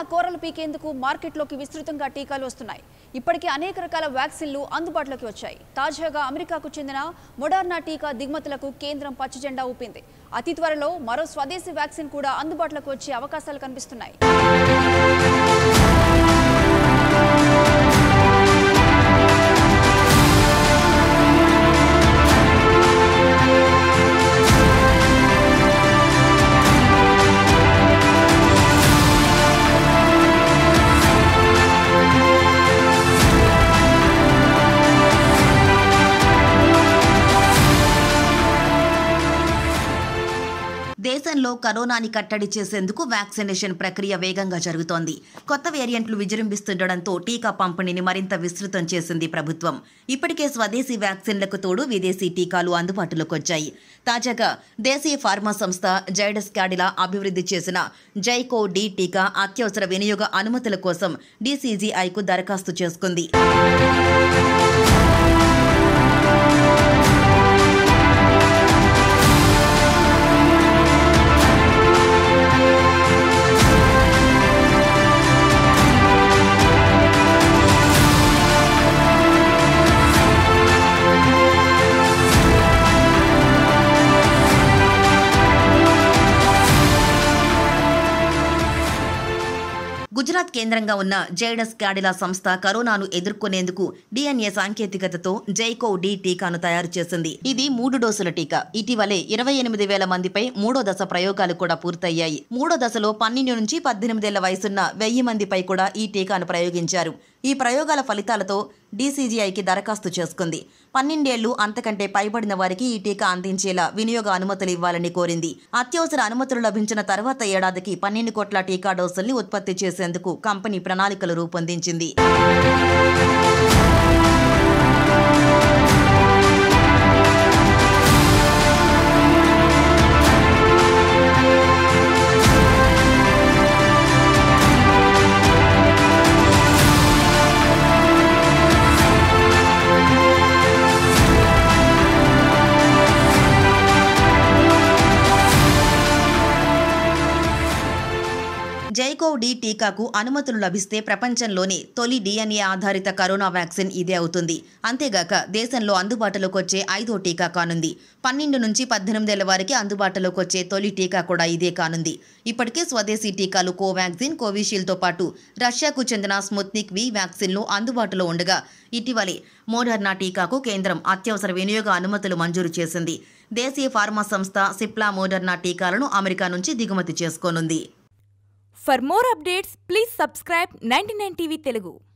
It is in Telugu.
కోరలు పీకేందుకు మార్కెట్లోకి విస్తృతంగా టీకాలు వస్తున్నాయి ఇప్పటికే అనేక రకాల వ్యాక్సిన్లు అందుబాటులోకి వచ్చాయి తాజాగా అమెరికాకు చెందిన మొడార్నా టీకా దిగుమతులకు కేంద్రం పచ్చజెండా ఊపింది అతి త్వరలో మరో స్వదేశీ వ్యాక్సిన్ కూడా అందుబాటులోకి వచ్చే అవకాశాలు కనిపిస్తున్నాయి దేశంలో కరోనాని కట్టడి చేసేందుకు వ్యాక్సినేషన్ ప్రక్రియ వేగంగా జరుగుతోంది కొత్త వేరియంట్లు విజృంభిస్తుండటంతో టీకా పంపిణీని మరింత విస్తృతం చేసింది ప్రభుత్వం ఇప్పటికే స్వదేశీ వ్యాక్సిన్లకు తోడు విదేశీ టీకాలు అందుబాటులోకి వచ్చాయి తాజాగా దేశీయ ఫార్మా సంస్థ జైడస్ క్యాడిలా అభివృద్ధి చేసిన జైకో డి టీకా అత్యవసర వినియోగ అనుమతుల కోసం డీసీజీఐకు దరఖాస్తు చేసుకుంది గుజరాత్ కేంద్రంగా ఉన్న జైడస్ క్యాడిలా సంస్థ కరోనాను ఎదుర్కొనేందుకు డిఎన్ఏ సాంకేతికతతో జైకో డి టీకాను తయారు చేసింది ఇది మూడు డోసుల టీకా ఇటీవలే ఇరవై ఎనిమిది వేల మందిపై మూడో దశ ప్రయోగాలు కూడా పూర్తయ్యాయి మూడో దశలో పన్నెండు నుంచి పద్దెనిమిదేళ్ల వయసున్న వెయ్యి మందిపై కూడా ఈ టీకాను ప్రయోగించారు ఈ ప్రయోగాల ఫలితాలతో డీసీజీఐకి దరఖాస్తు చేసుకుంది పన్నెండేళ్లు అంతకంటే పైబడిన వారికి ఈ టీకా అందించేలా వినియోగ అనుమతులు ఇవ్వాలని కోరింది అత్యవసర అనుమతులు లభించిన తర్వాత ఏడాదికి పన్నెండు కోట్ల టీకా డోసుల్ని ఉత్పత్తి చేసేందుకు కంపెనీ ప్రణాళికలు రూపొందించింది జైకోవ్ డి టీకాకు అనుమతులు లభిస్తే ప్రపంచంలోని తొలి డిఎన్ఏ ఆధారిత కరోనా వ్యాక్సిన్ ఇదే అవుతుంది అంతేగాక దేశంలో అందుబాటులోకి వచ్చే ఐదో టీకా కానుంది పన్నెండు నుంచి పద్దెనిమిదేళ్ల వారికి అందుబాటులోకి వచ్చే తొలి టీకా కూడా ఇదే కానుంది ఇప్పటికే స్వదేశీ టీకాలు కోవాక్సిన్ కోవిషీల్డ్తో పాటు రష్యాకు చెందిన స్ముత్నిక్ వి వ్యాక్సిన్లు అందుబాటులో ఉండగా ఇటీవలే మోడర్నా టీకాకు కేంద్రం అత్యవసర వినియోగ అనుమతులు మంజూరు చేసింది దేశీయ ఫార్మా సంస్థ సిప్లా మోడర్నా టీకాలను అమెరికా నుంచి దిగుమతి చేసుకోనుంది For more updates, please subscribe 99 TV Telugu.